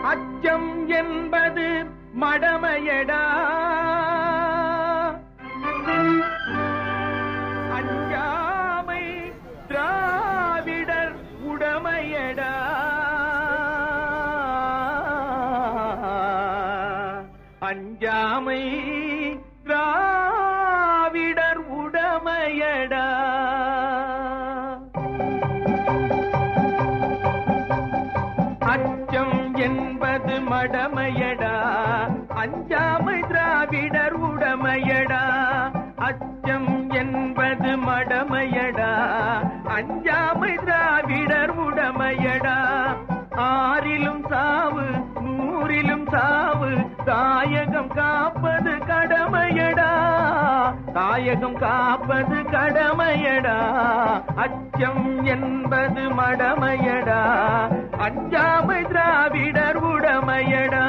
அச்சம் என்பது மடமையடா அஞ்சாமை திராவிடர் உடமையடா அஞ்சாமை திராவிடர் உடமையடா அச்சம் என்பது மடமையடா அஞ்சாமை திராவிடர் உடமையடா அச்சம் என்பது மடமையடா அஞ்சாமை திராவிடர் உடமையடா ஆறிலும் சாவு நூறிலும் சாவு தாயகம் காப்பது கடமையடா தாயகம் காப்பது கடமையடா அச்சம் என்பது மடமையடா அஞ்சாமை திராவிடர் உடமையடா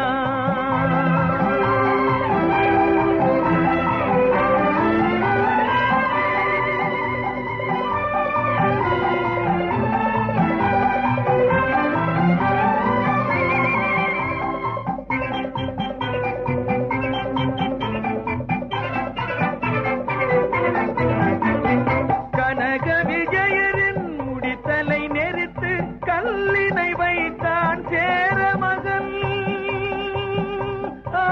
கனக விஜயரின் முடித்தலை நெரித்து கல்லினை வைத்தான் சேர மகன் ஆ.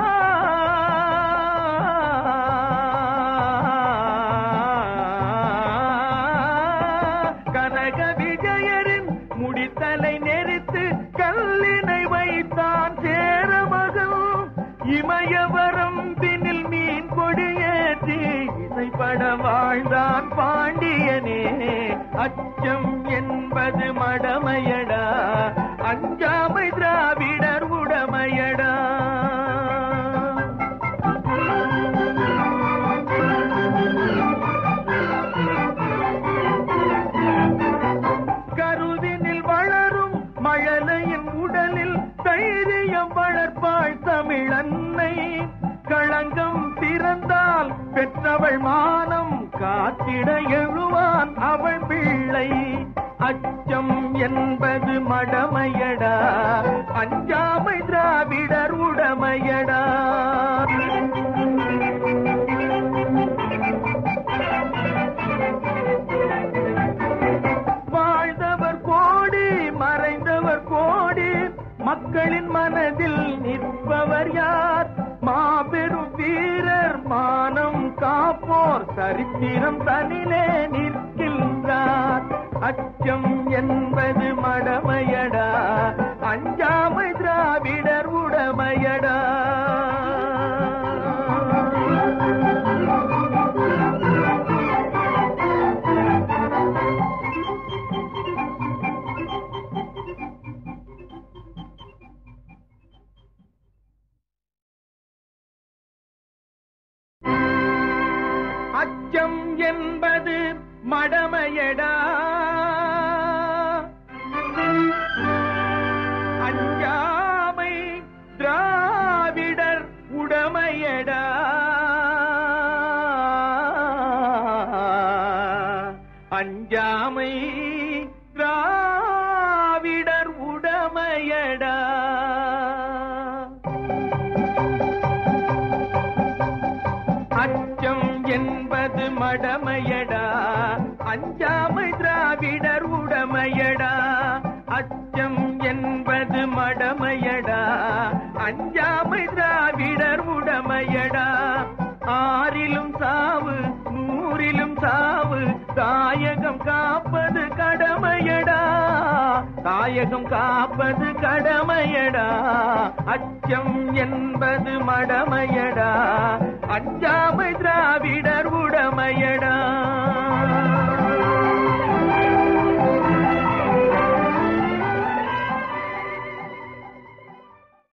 கனக விஜயரின் முடித்தலை நெரித்து கல்லினை வைத்தான் சேர மகன் இமயவரம் பின்னில் மீன் கொடியேற்றி இசைப்பட வாழ்ந்தான் பாண்டியனே அச்சம் என்பது மடமையடா அஞ்சாமை திராவிடர் உடமையடா கருவினில் வளரும் மழலையின் உடலில் தைரியம் வளர்ப்பாள் தமிழன்னை களங்கம் திறந்தால் பெற்றவள் மானம் காத்திட எழுவான் அவள் பிள்ளை அச்சம் என்பது மடமையடா அஞ்சாமை திராவிடர் உடமையடா வாழ்ந்தவர் கோடி மறைந்தவர் கோடி மக்களின் மனதில் நிற்பவர் யார் மாபெரும் வீரர் மானம் காப்போர் சரித்திரம் தனிலே நிற்கின்றார் அச்சம் என்பது மடமையடா அஞ்சாமை திராவிடர் உடமையடா அச்சம் என்பது மடமையடா அஞ்சாமை திராவிடர் உடமையடா அஞ்சாமை திராவிடர் உடமையடா அச்சம் என்பது மடமையடா அஞ்சாமை திராவிடர் உடமையடா அச்சம் என்பது மடமையடா அஞ்சாமை திராவிடர் உடமையடா ஆறிலும் சாவு நூறிலும் சாவு தாயகம் காப்பது கடமையடா தாயகம் காப்பது கடமையடா அச்சம் என்பது மடமையடா அஞ்சாமை திராவிடர் உடமையடா